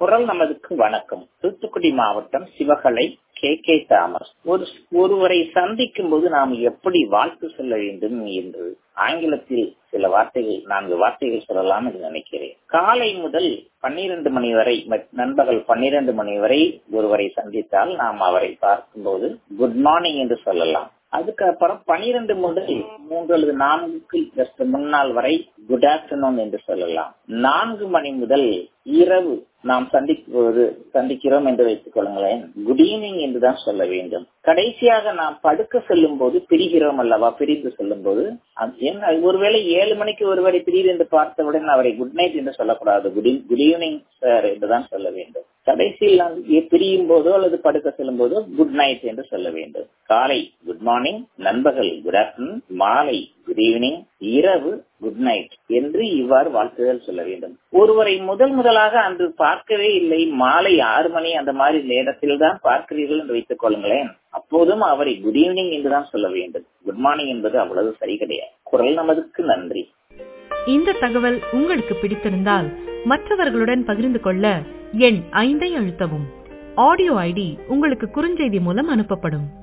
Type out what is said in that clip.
குரல் நமதுக்கு வணக்கம் தூத்துக்குடி மாவட்டம் சிவகலை கே கே தாமஸ் ஒரு ஒருவரை சந்திக்கும் போது நாம் எப்படி வாழ்த்து சொல்ல வேண்டும் என்று ஆங்கிலத்தில் சில வார்த்தைகள் நான்கு வார்த்தைகள் சொல்லலாம் என்று நினைக்கிறேன் காலை முதல் பன்னிரண்டு மணி வரை நண்பகல் பன்னிரண்டு மணி வரை ஒருவரை சந்தித்தால் நாம் அவரை பார்க்கும்போது குட் மார்னிங் என்று சொல்லலாம் அதுக்கப்புறம் பனிரெண்டு முதல் மூன்று அல்லது நான்குக்கு ஜஸ்ட் முன்னாள் வரை குட் ஆஃப்டர்நூன் என்று சொல்லலாம் நான்கு மணி முதல் இரவு நாம் சந்திக்கும்போது சந்திக்கிறோம் என்று வைத்துக் கொள்ளுங்களேன் குட் ஈவினிங் என்றுதான் சொல்ல வேண்டும் கடைசியாக நாம் படுக்க செல்லும் போது பிரிகிறோம் அல்லவா பிரிந்து செல்லும் போது ஒருவேளை ஏழு மணிக்கு ஒருவரை பிரிவு என்று பார்த்தவுடன் அவரை குட் நைட் என்று சொல்லக்கூடாது குட் குட் ஈவினிங் சார் என்றுதான் சொல்ல வேண்டும் கடைசியில் நாம் பிரியும் போதோ அல்லது படுக்க செல்லும் போதோ குட் நைட் என்று சொல்ல வேண்டும் காலை குட் மார்னிங் நண்பகல் குட் ஆஃப்டர்நூன் மாலை குட் ஈவினிங் இரவு குட் நைட் என்று இவ்வாறு வாழ்த்துதல் சொல்ல வேண்டும் ஒருவரை முதல் முதலாக அன்று பார்க்கவே இல்லை மாலை ஆறு மணி அந்த மாதிரி நேரத்தில் தான் பார்க்கிறீர்கள் என்று வைத்துக் கொள்ளுங்களேன் அப்போதும் அவரை குட் ஈவினிங் என்றுதான் சொல்ல வேண்டும் குட் மார்னிங் என்பது அவ்வளவு சரி கிடையாது குரல் நமதுக்கு நன்றி இந்த தகவல் உங்களுக்கு பிடித்திருந்தால் மற்றவர்களுடன் பகிர்ந்து கொள்ள எண் ஐந்தை அழுத்தவும் ஆடியோ ஐடி உங்களுக்கு குறுஞ்செய்தி மூலம் அனுப்பப்படும்